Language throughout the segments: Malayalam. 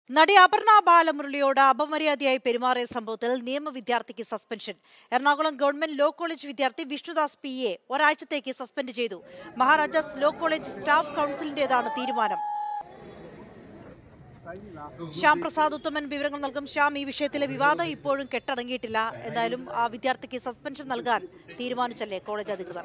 നടി അപർണ ബാലമുരളിയോട് അപമര്യാദയായി പെരുമാറിയ സംഭവത്തിൽ നിയമ വിദ്യാർത്ഥിക്ക് suspension Ernakulam government law college വിദ്യാർത്ഥി വിഷ്ണുദാസ് പി എ ഒരാഴ്ചത്തേക്ക് സസ്പെൻഡ് ചെയ്തു മഹാരാജാസ് ലോ കോളേജ് സ്റ്റാഫ് കൗൺസിലിന്റേതാണ് തീരുമാനം ശ്യാം പ്രസാദ് ഉത്തമൻ വിവരങ്ങൾ നൽകും ശ്യാം ഈ വിഷയത്തിലെ വിവാദം ഇപ്പോഴും കെട്ടടങ്ങിയിട്ടില്ല എന്തായാലും ആ വിദ്യാർത്ഥിക്ക് സസ്പെൻഷൻ നൽകാൻ തീരുമാനിച്ചല്ലേ കോളേജ് അധികൃതർ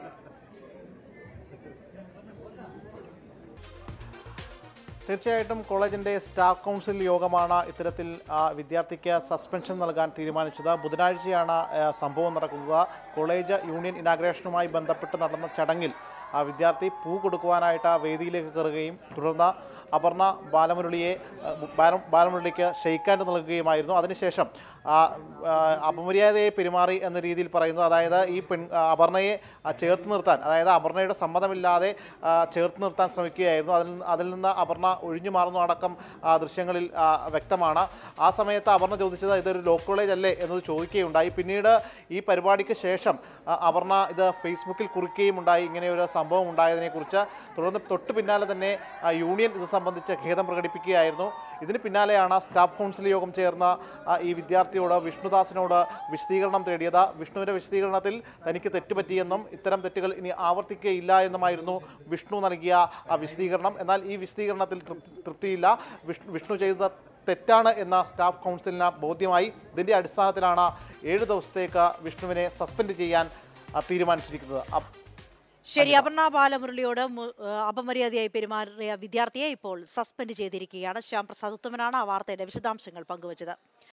തീർച്ചയായിട്ടും കോളേജിന്റെ സ്റ്റാഫ് കൗൺസിൽ യോഗമാണ് ഇത്തരത്തിൽ ആ, വിദ്യാർത്ഥിക്ക് സസ്പെൻഷൻ നൽകാൻ തീരുമാനിച്ചത് ബുധനാഴ്ചയാണ് ആ, സംഭവം നടക്കുന്നത് കോളേജ് യൂണിയൻ ഇനാഗ്രേഷനുമായി ബന്ധപ്പെട്ട് നടന്ന ചടങ്ങിൽ ആ വിദ്യാർത്ഥി പൂ കൊടുക്കുവാനായിട്ട് ആ വേദിയിലേക്ക് കയറുകയും തുടർന്ന് അപർണ ബാലമുരളിയെ ആ, ബാല- ബാലമുരളിക്ക് ഷെയ്ക്കാൻഡ് നൽകുകയുമായിരുന്നു അതിനുശേഷം ആ, ആ, അപമര്യാദയെ പെരുമാറി എന്ന രീതിയിൽ പറയുന്നത് അതായത് ഈ പെൺ ആ, അപർണയെ ആ, ചേർത്ത് നിർത്താൻ അതായത് അപർണയുടെ സമ്മതമില്ലാതെ ആ, ചേർത്ത് നിർത്താൻ ശ്രമിക്കുകയായിരുന്നു അതിൽ നിന്ന് അതിൽ നിന്ന് അപർണ ഒഴിഞ്ഞു മാറുന്ന അടക്കം ആ, ദൃശ്യങ്ങളിൽ ആ, വ്യക്തമാണ് ആ സമയത്ത് അപർണ ചോദിച്ചത് ഇതൊരു ലോ കോളേജ് അല്ലേ എന്നത് ചോദിക്കുകയുണ്ടായി പിന്നീട് ഈ പരിപാടിക്ക് ശേഷം ആ, അപർണ ഇത് ഫേസ്ബുക്കിൽ കുറിക്കുകയും ഉണ്ടായി ഇങ്ങനെ ഒരു സംഭവം ഉണ്ടായതിനെക്കുറിച്ച് തുടർന്ന് തൊട്ട് പിന്നാലെ തന്നെ ആ, യൂണിയൻ ഇത് സംബന്ധിച്ച് ഖേദം പ്രകടിപ്പിക്കുകയായിരുന്നു ഇതിന് പിന്നാലെയാണ് സ്റ്റാഫ് കൗൺസിൽ യോഗം ചേർന്ന ആ, ഈ വിദ്യാർത്ഥിയോട് വിഷ്ണുദാസിനോട് വിശദീകരണം തേടിയത് വിഷ്ണുവിൻ്റെ വിശദീകരണത്തിൽ തനിക്ക് തെറ്റുപറ്റിയെന്നും ഇത്തരം തെറ്റുകൾ ഇനി ആവർത്തിക്കുകയില്ല എന്നുമായിരുന്നു വിഷ്ണു നൽകിയ ആ വിശദീകരണം എന്നാൽ ഈ വിശദീകരണത്തിൽ തൃപ്തി- തൃപ്തിയില്ല വിഷ്ണു വിഷ്ണു ചെയ്ത തെറ്റാണ് എന്ന സ്റ്റാഫ് കൗൺസിലിന് ബോധ്യമായി ഇതിൻ്റെ അടിസ്ഥാനത്തിലാണ് ഏഴ് ദിവസത്തേക്ക് വിഷ്ണുവിനെ സസ്പെൻഡ് ചെയ്യാൻ ആ, തീരുമാനിച്ചിരിക്കുന്നത് അപ്- ശരി അപർണ ബാലമുരളിയോട് മു- ഏഹ് അപമര്യാദയായി പെരുമാറിയ വിദ്യാർത്ഥിയെ ഇപ്പോൾ സസ്പെൻഡ് ചെയ്തിരിക്കുകയാണ് ശ്യാം പ്രസാദ് ഉത്തമനാണ് ആ വാർത്തയുടെ വിശദാംശങ്ങൾ പങ്കുവച്ചത്